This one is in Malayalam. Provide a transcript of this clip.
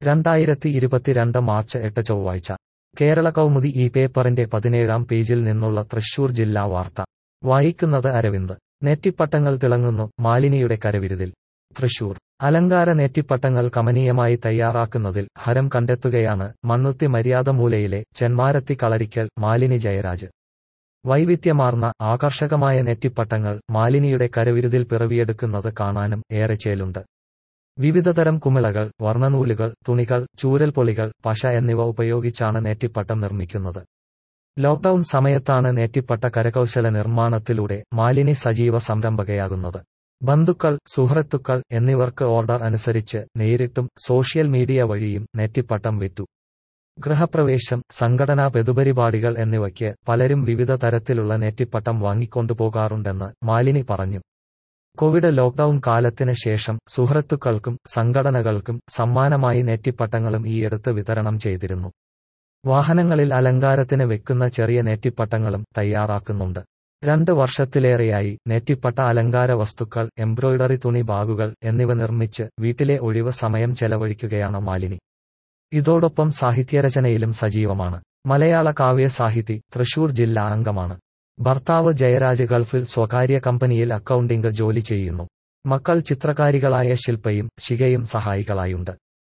രണ്ടായിരത്തി ഇരുപത്തിരണ്ട് മാർച്ച് എട്ട് ചൊവ്വാഴ്ച കേരള കൗമുദി ഈ പേപ്പറിന്റെ പതിനേഴാം പേജിൽ നിന്നുള്ള തൃശൂർ ജില്ലാ വാർത്ത വായിക്കുന്നത് അരവിന്ദ് നെറ്റിപ്പട്ടങ്ങൾ തിളങ്ങുന്നു മാലിനിയുടെ കരവിരുതിൽ തൃശൂർ അലങ്കാര നെറ്റിപ്പട്ടങ്ങൾ കമനീയമായി തയ്യാറാക്കുന്നതിൽ ഹരം കണ്ടെത്തുകയാണ് മണ്ണുത്തി മര്യാദമൂലയിലെ ചെന്മാരത്തി കളരിക്കൽ മാലിനി ജയരാജ് വൈവിധ്യമാർന്ന ആകർഷകമായ നെറ്റിപ്പട്ടങ്ങൾ മാലിനിയുടെ കരവിരുതിൽ പിറവിയെടുക്കുന്നത് കാണാനും ഏറെ ചേലുണ്ട് വിവിധതരം കുമിളകൾ വർണ്ണനൂലുകൾ തുണികൾ ചൂരൽപൊളികൾ പശ എന്നിവ ഉപയോഗിച്ചാണ് നെറ്റിപ്പട്ടം നിർമ്മിക്കുന്നത് ലോക്ഡൌൺ സമയത്താണ് നെറ്റിപ്പട്ട കരകൗശല നിർമ്മാണത്തിലൂടെ മാലിനി സജീവ സംരംഭകയാകുന്നത് ബന്ധുക്കൾ സുഹൃത്തുക്കൾ എന്നിവർക്ക് ഓർഡർ അനുസരിച്ച് നേരിട്ടും സോഷ്യൽ മീഡിയ വഴിയും നെറ്റിപ്പട്ടം വിറ്റു ഗൃഹപ്രവേശം സംഘടനാ പൊതുപരിപാടികൾ എന്നിവയ്ക്ക് പലരും വിവിധ തരത്തിലുള്ള നെറ്റിപ്പട്ടം വാങ്ങിക്കൊണ്ടുപോകാറുണ്ടെന്ന് മാലിനി പറഞ്ഞു കോവിഡ് ലോക്ഡൌൺ കാലത്തിന് ശേഷം സുഹൃത്തുക്കൾക്കും സംഘടനകൾക്കും സമ്മാനമായി നെറ്റിപ്പട്ടങ്ങളും ഈയടുത്ത് വിതരണം ചെയ്തിരുന്നു വാഹനങ്ങളിൽ അലങ്കാരത്തിന് വെക്കുന്ന ചെറിയ നെറ്റിപ്പട്ടങ്ങളും തയ്യാറാക്കുന്നുണ്ട് രണ്ട് വർഷത്തിലേറെയായി നെറ്റിപ്പട്ട അലങ്കാര വസ്തുക്കൾ എംബ്രോയിഡറി തുണി ബാഗുകൾ എന്നിവ നിർമ്മിച്ച് വീട്ടിലെ ഒഴിവ് സമയം ചെലവഴിക്കുകയാണ് മാലിനി ഇതോടൊപ്പം സാഹിത്യരചനയിലും സജീവമാണ് മലയാള കാവ്യ സാഹിതി തൃശൂർ ജില്ലാ അംഗമാണ് ഭർത്താവ് ജയരാജ് ഗൾഫിൽ സ്വകാര്യ കമ്പനിയിൽ അക്കൗണ്ടിംഗ് ജോലി ചെയ്യുന്നു മക്കൾ ചിത്രകാരികളായ ശില്പയും ശിഖയും സഹായികളായുണ്ട്